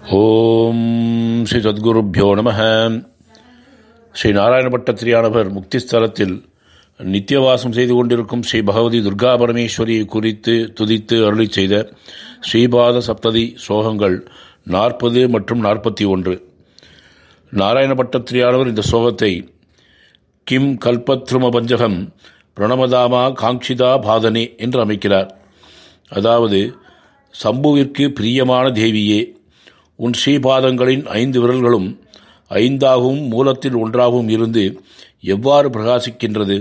ஓம் ஸ்ரீ சத்குருப்பியோ நம ஸ்ரீ நாராயணபட்டத்திரியானவர் முக்திஸ்தலத்தில் நித்தியவாசம் செய்து கொண்டிருக்கும் ஸ்ரீ பகவதி துர்கா பரமேஸ்வரியை குறித்து துதித்து அருளி செய்த ஸ்ரீபாத சப்ததி ஸ்லோகங்கள் நாற்பது மற்றும் நாற்பத்தி ஒன்று நாராயணபட்டத்திரியானவர் இந்த ஸ்லோகத்தை கிம் கல்பத்ரும பஞ்சகம் பிரணமதாமா காங்க்ஷிதா பாதனே என்று அமைக்கிறார் அதாவது சம்புவிற்கு பிரியமான தேவியே உன் ஸ்ரீபாதங்களின் ஐந்து விரல்களும் ஐந்தாகவும் மூலத்தில் ஒன்றாகவும் இருந்து எவ்வாறு பிரகாசிக்கின்றது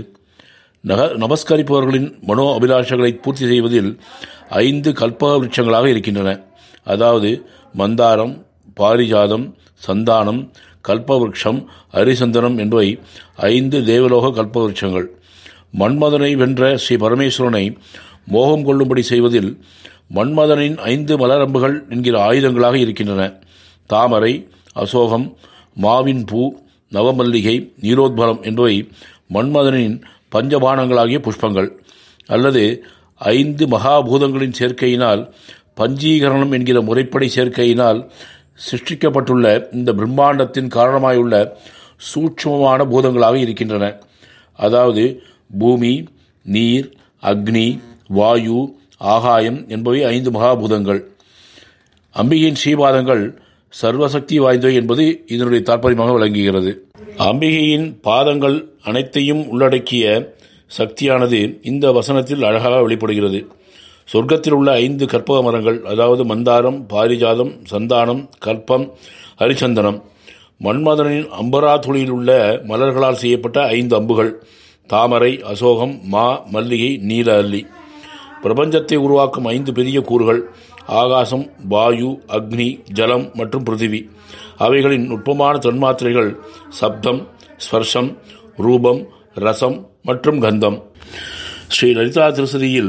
நக நமஸ்கரிப்பவர்களின் மனோ அபிலாஷங்களை பூர்த்தி செய்வதில் ஐந்து கல்பக விருட்சங்களாக இருக்கின்றன அதாவது மந்தாரம் பாரிஜாதம் சந்தானம் கல்பவருஷம் அரிசந்தனம் என்பவை ஐந்து தேவலோக கல்பவருஷங்கள் மன்மதனை வென்ற ஸ்ரீ பரமேஸ்வரனை மோகம் கொள்ளும்படி செய்வதில் மன்மதனின் ஐந்து மலரம்புகள் என்கிற ஆயுதங்களாக இருக்கின்றன தாமரை அசோகம் மாவின் பூ நவமல்லிகை நீரோத்பலம் என்பவை மன்மதனின் பஞ்சபானங்களாகிய புஷ்பங்கள் அல்லது ஐந்து மகாபூதங்களின் சேர்க்கையினால் பஞ்சீகரணம் என்கிற முறைப்படி சேர்க்கையினால் சிருஷ்டிக்கப்பட்டுள்ள இந்த பிரம்மாண்டத்தின் காரணமாயுள்ள சூட்சமமான பூதங்களாக இருக்கின்றன அதாவது பூமி நீர் அக்னி வாயு ஆகாயம் என்பவை ஐந்து மகாபூதங்கள் அம்பிகையின் ஸ்ரீபாதங்கள் சர்வசக்தி வாய்ந்தவை என்பது இதனுடைய தாற்பயமாக விளங்குகிறது அம்பிகையின் பாதங்கள் அனைத்தையும் உள்ளடக்கிய சக்தியானது இந்த வசனத்தில் அழகாக வெளிப்படுகிறது சொர்க்கத்தில் உள்ள ஐந்து கற்பக மரங்கள் அதாவது மந்தாரம் பாரிஜாதம் சந்தானம் கற்பம் ஹரிச்சந்தனம் மன்மதனின் அம்பரா துளியில் உள்ள மலர்களால் செய்யப்பட்ட ஐந்து அம்புகள் தாமரை அசோகம் மா மல்லிகை நீல அல்லி பிரபஞ்சத்தை உருவாக்கும் ஐந்து பெரிய கூறுகள் ஆகாசம் வாயு அக்னி ஜலம் மற்றும் பிருத்திவி அவைகளின் நுட்பமான தன்மாத்திரைகள் சப்தம் ஸ்பர்ஷம் ரூபம் ரசம் மற்றும் கந்தம் ஸ்ரீ லலிதா திருசதியில்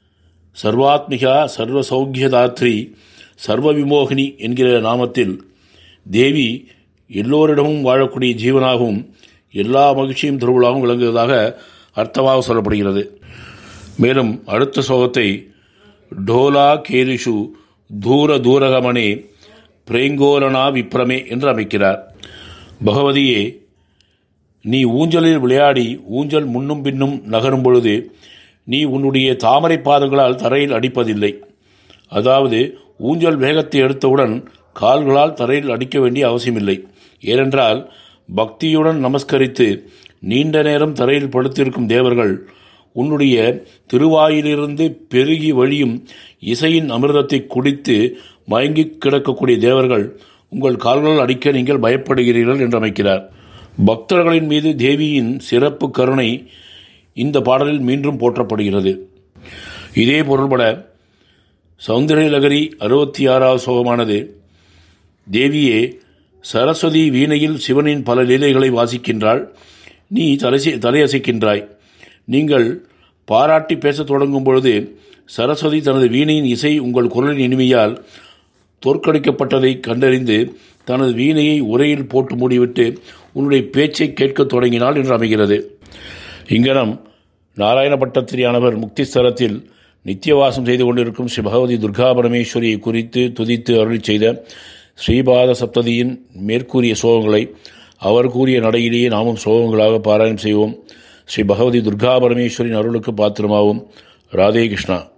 சர்வாத்மிகா சர்வ சௌக்கியதாத்ரி சர்வ விமோகினி என்கிற நாமத்தில் தேவி எல்லோரிடமும் வாழக்கூடிய ஜீவனாகவும் எல்லா மகிழ்ச்சியும் திருவிழாவும் விளங்குவதாக அர்த்தமாக சொல்லப்படுகிறது மேலும் அடுத்த சோகத்தை டோலா கேலிஷு தூர தூரகமனே பிரேங்கோலனா விப்ரமே என்று அமைக்கிறார் பகவதியே நீ ஊஞ்சலில் விளையாடி ஊஞ்சல் முன்னும் பின்னும் நகரும் பொழுது நீ உன்னுடைய தாமரை பாதங்களால் தரையில் அடிப்பதில்லை அதாவது ஊஞ்சல் வேகத்தை எடுத்தவுடன் கால்களால் தரையில் அடிக்க வேண்டிய அவசியமில்லை ஏனென்றால் பக்தியுடன் நமஸ்கரித்து நீண்ட நேரம் தரையில் படுத்திருக்கும் தேவர்கள் உன்னுடைய திருவாயிலிருந்து பெருகி வழியும் இசையின் அமிர்தத்தை குடித்து மயங்கி கிடக்கக்கூடிய தேவர்கள் உங்கள் கால்கள் அடிக்க நீங்கள் பயப்படுகிறீர்கள் என்று அமைக்கிறார் பக்தர்களின் மீது தேவியின் சிறப்பு கருணை இந்த பாடலில் மீண்டும் போற்றப்படுகிறது இதே பொருள்பட சௌந்தரியலகரி அறுபத்தி ஆறாவது சோகமானது தேவியே சரஸ்வதி வீணையில் சிவனின் பல லீலைகளை வாசிக்கின்றாள் நீ தலைசி தலையசைக்கின்றாய் நீங்கள் பாராட்டி பேசத் தொடங்கும் பொழுது சரஸ்வதி தனது வீணையின் இசை உங்கள் குரலின் இனிமையால் தோற்கடிக்கப்பட்டதை கண்டறிந்து தனது வீணையை உரையில் போட்டு மூடிவிட்டு உன்னுடைய பேச்சை கேட்கத் தொடங்கினாள் என்று அமைகிறது இங்கனம் நாராயணபட்டத்திரியானவர் முக்திஸ்தலத்தில் நித்தியவாசம் செய்து கொண்டிருக்கும் ஸ்ரீ பகவதி துர்கா பரமேஸ்வரியை குறித்து துதித்து அருளி செய்த ஸ்ரீபாத சப்ததியின் மேற்கூறிய சோகங்களை அவர் கூறிய நடையிலேயே நாமும் சோகங்களாக பாராயணம் செய்வோம் ஸ்ரீ பகவதி துர்கா பரமேஸ்வரின் அருளுக்கு பாத்திரமாவும் ராதே கிருஷ்ணா